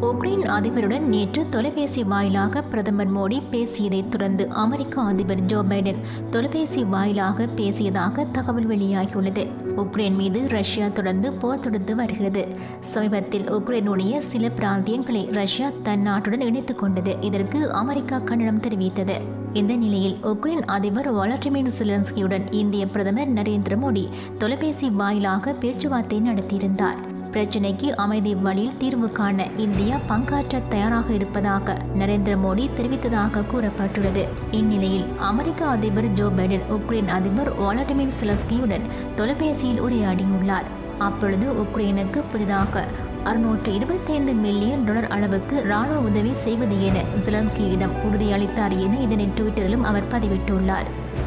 Ukraine அதிபருடன் நேற்று தொலைபேசி வாயிலாக பிரதமர் மோடி பேசியதைத் தொடர்ந்து அமெரிக்க அதிபர் ஜோ பைடன் தொலைபேசி வாயிலாக பேசியதாக தகவல் வெளியாகியுள்ளது உக்ரைன் மீது ரஷ்யா தொடர்ந்து போர் தொடுத்து வருகிறது சமீபத்தில் உக்ரைனுடைய சில பிராந்தியங்களை ரஷ்யா தன் நாட்டுடன் இணைத்துக் கொண்டது இதற்கு அமெரிக்கா கண்டனம் தெரிவித்தது இந்த நிலையில் உக்ரைன் அதிபர் வாலடிமிர் செலன்ஸ்கியுடன் இந்திய பிரதமர் நரேந்திர மோடி தொலைபேசி வாயிலாக பேச்சுவார்த்தை நடத்தியிருந்தார் பிரச்சினைக்கு அமைதி வழியில் தீர்வு காண இந்தியா பங்காற்ற தயாராக இருப்பதாக நரேந்திர மோடி தெரிவித்ததாக கூறப்பட்டுள்ளது இந்நிலையில் அமெரிக்க அதிபர் ஜோ பைடன் உக்ரைன் அதிபர் வாலடிமிர் செலன்ஸ்கியுடன் தொலைபேசியில் உரையாடியுள்ளார் அப்பொழுது உக்ரைனுக்கு புதிதாக அறுநூற்று இருபத்தைந்து மில்லியன் டாலர் அளவுக்கு ராணுவ உதவி செய்வது என ஜெலன்ஸ்கியிடம் உறுதியளித்தார் என இதனை ட்விட்டரிலும் அவர் பதிவிட்டுள்ளார்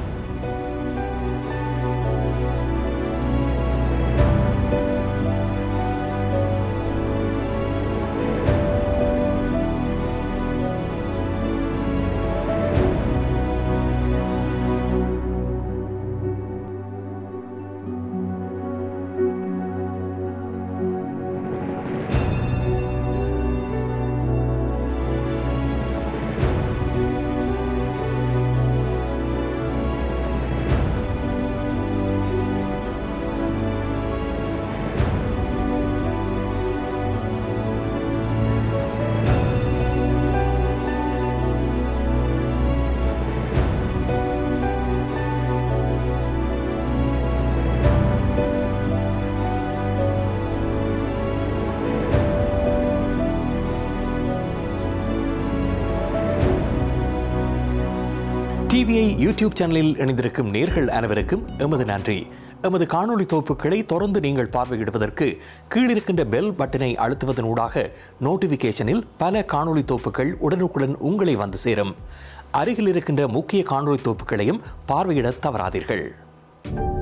டிவிஐ யூடியூப் சேனலில் இணைந்திருக்கும் நேர்கள் அனைவருக்கும் எமது நன்றி எமது காணொளி தொகுப்புகளை தொடர்ந்து நீங்கள் பார்வையிடுவதற்கு கீழிருக்கின்ற பெல் பட்டனை அழுத்துவதனூடாக நோட்டிஃபிகேஷனில் பல காணொளி தொகுப்புகள் உடனுக்குடன் உங்களை வந்து சேரும் அருகில் இருக்கின்ற முக்கிய காணொளி தொகுப்புகளையும் பார்வையிட தவறாதீர்கள்